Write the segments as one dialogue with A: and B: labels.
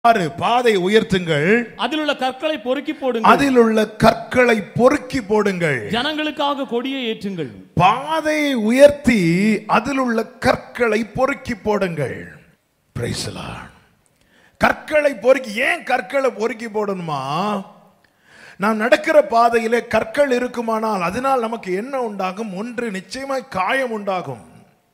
A: ஆறு பாதை உயர்த்துங்கள்
B: அதில் உள்ள கற்களை பொறுக்கி போடுங்கள்
A: அதில் உள்ள கற்களை பொறுக்கி போடுங்கள்
B: ஜனங்களுக்காக கொடியை ஏற்றுங்கள்
A: பாதையை உயர்த்தி அதில் உள்ள கற்களை பொறுக்கி போடுங்கள் Praise the Lord. கற்களை பொறுக்கி ஏன் கற்களை பொறுக்கி போடணுமா நாம் நடக்கிற பாதையிலே கற்கள் இருக்குமானால் அதனால் நமக்கு என்ன உண்டாகும் ஒன்று நிச்சயமாய் காயம் உண்டாகும்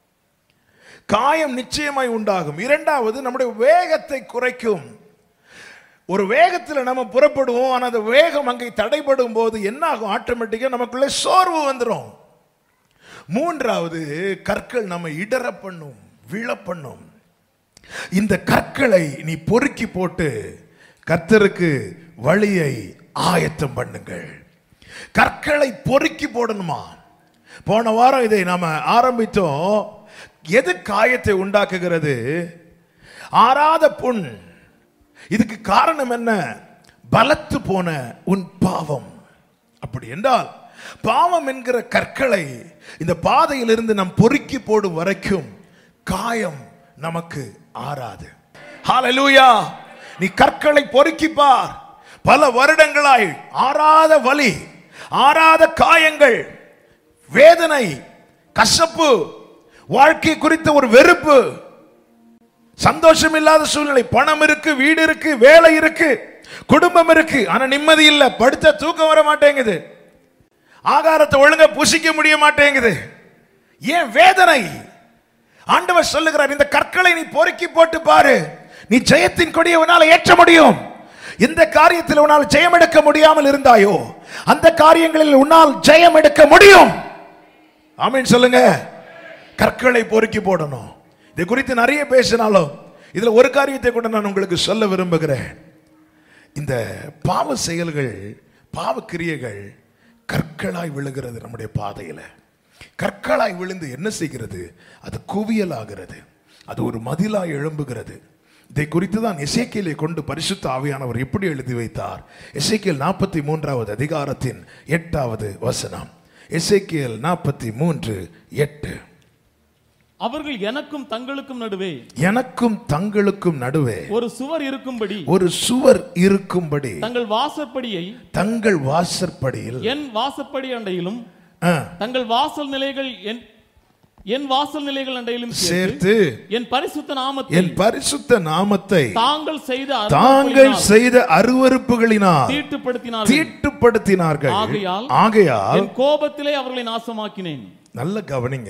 A: காயம் நிச்சயமாய் உண்டாகும் இரண்டாவது நம்முடைய வேகத்தை குறைக்கும் ஒரு வேகத்தில் நம்ம புறப்படுவோம் ஆனால் அந்த வேகம் அங்கே தடைபடும் போது என்ன ஆகும் ஆட்டோமேட்டிக்காக நமக்குள்ள சோர்வு வந்துடும் மூன்றாவது கற்கள் நம்ம இடற பண்ணும் விழ பண்ணும் இந்த கற்களை நீ பொறுக்கி போட்டு கர்த்தருக்கு வழியை ஆயத்தம் பண்ணுங்கள் கற்களை பொறுக்கி போடணுமா போன வாரம் இதை நாம ஆரம்பித்தோம் எது காயத்தை உண்டாக்குகிறது ஆறாத புண் இதுக்கு காரணம் என்ன பலத்து போன உன் பாவம் அப்படி என்றால் பாவம் என்கிற கற்களை இந்த பாதையிலிருந்து நாம் பொறுக்கி போடும் வரைக்கும் காயம் நமக்கு ஆறாது ஹalleluya நீ கற்களை பொறுக்கி பார் பல வருடங்களாய் ஆறாத வலி ஆறாத காயங்கள் வேதனை கசப்பு வாழ்க்கை குறித்த ஒரு வெறுப்பு சந்தோஷம் இல்லாத சூழ்நிலை பணம் இருக்கு வீடு இருக்கு வேலை இருக்கு குடும்பம் இருக்கு ஆனா நிம்மதி இல்ல படுத்த தூக்கம் வர மாட்டேங்குது ஆகாரத்தை ஒழுங்கா புசிக்க முடிய மாட்டேங்குது ஏன் வேதனை ஆண்டவர் சொல்லுகிறார் இந்த கற்களை நீ பொறுக்கி போட்டு பாரு நீ ஜெயத்தின் கொடியை உன்னால் ஏற்ற முடியும் எந்த காரியத்தில் உன்னால் ஜெயம் எடுக்க முடியாமல் இருந்தாயோ அந்த காரியங்களில் உன்னால் ஜெயம் எடுக்க முடியும் ஆமீன் சொல்லுங்க கற்களை பொறுக்கி போடணும் இது குறித்து நிறைய பேசினாலும் இதுல ஒரு காரியத்தை கூட நான் உங்களுக்கு சொல்ல விரும்புகிறேன் இந்த பாவ செயல்கள் பாவ கிரியைகள் கற்களாய் விழுகிறது நம்முடைய பாதையில கற்களாய் விழுந்து என்ன செய்கிறது அது குவியல் ஆகிறது அது ஒரு மதிலாய் எழும்புகிறது இதை குறித்து தான் எசேக்கியலை கொண்டு பரிசுத்த ஆவியானவர் எப்படி எழுதி வைத்தார் எசேக்கியல் நாற்பத்தி மூன்றாவது அதிகாரத்தின் எட்டாவது வசனம் எசேக்கியல் நாற்பத்தி மூன்று எட்டு
B: அவர்கள் எனக்கும் தங்களுக்கும் நடுவே
A: எனக்கும் தங்களுக்கும் நடுவே
B: ஒரு சுவர் இருக்கும்படி
A: ஒரு சுவர் இருக்கும்படி
B: தங்கள் வாசற்படியை
A: தங்கள் வாசற்படியில்
B: என் வாசற்படி அண்டையிலும்
A: ஆ,
B: தங்கள் வாசல் நிலைகள் என் என் வாசல் நிலைகள் அண்டையிலும் சேர்த்து
A: சேர்த்து
B: என் பரிசுத்த நாமத்தை
A: என் பரிசுத்த நாமத்தை
B: தாங்கள் செய்த
A: தாங்கள்
B: அருவருப்புகளினால்
A: செய்த அருவருப்புகளினால்
B: தீட்டுப்படுத்தினார்கள்
A: தீட்டுப்படுத்தினார்கள்
B: ஆகையால்
A: ஆகையால்
B: என் கோபத்திலே அவர்களை நாசமாக்கினேன்
A: நல்ல கவனிங்க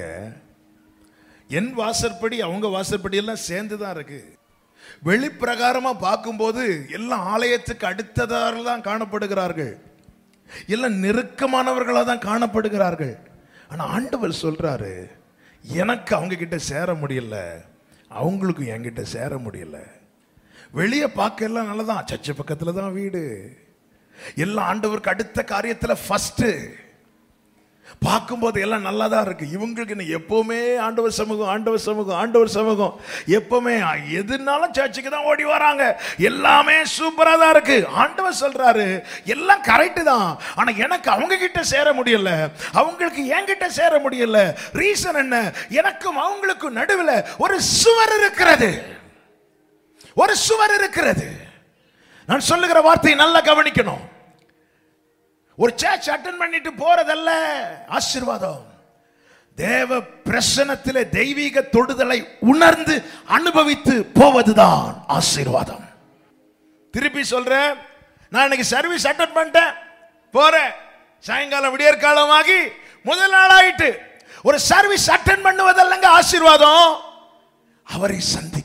A: என் வாசற்படி அவங்க வாசற்படி எல்லாம் சேர்ந்து தான் இருக்கு வெளிப்பிரகாரமா பார்க்கும்போது எல்லாம் ஆலயத்துக்கு அடுத்ததாக தான் காணப்படுகிறார்கள் எல்லாம் நெருக்கமானவர்களாக தான் காணப்படுகிறார்கள் ஆனா ஆண்டவர் சொல்றாரு எனக்கு அவங்க கிட்ட சேர முடியல அவங்களுக்கும் என்கிட்ட சேர முடியல வெளியே பார்க்க எல்லாம் நல்லதான் சர்ச்சை பக்கத்துல தான் வீடு எல்லாம் ஆண்டவருக்கு அடுத்த காரியத்துல ஃபர்ஸ்ட் பார்க்கும்போது எல்லாம் நல்லா தான் இருக்கு இவங்களுக்கு இன்னும் எப்பவுமே ஆண்டவர் சமூகம் ஆண்டவர் சமூகம் ஆண்டவர் சமூகம் எப்பவுமே எதுனாலும் சர்ச்சுக்கு தான் ஓடி வராங்க எல்லாமே சூப்பரா தான் இருக்கு ஆண்டவர் சொல்றாரு எல்லாம் கரெக்ட் தான் ஆனா எனக்கு அவங்க கிட்ட சேர முடியல அவங்களுக்கு என்கிட்ட சேர முடியல ரீசன் என்ன எனக்கும் அவங்களுக்கும் நடுவில் ஒரு சுவர் இருக்கிறது ஒரு சுவர் இருக்கிறது நான் சொல்லுகிற வார்த்தையை நல்லா கவனிக்கணும் ஒரு சர்ச் அட்டன் பண்ணிட்டு போறதல்ல ஆசீர்வாதம் தேவ பிரசனத்திலே தெய்வீக தொடுதலை உணர்ந்து அனுபவித்து போவதுதான் ஆசீர்வாதம் திருப்பி சொல்றேன் நான் இன்னைக்கு சர்வீஸ் அட்டன் பண்ணிட்டேன் போறேன் சாயங்காலம் விடியற்காலமாகி முதல் நாள் ஆயிட்டு ஒரு சர்வீஸ் அட்டன் பண்ணுவதல்லங்க ஆசீர்வாதம் அவரை சந்தி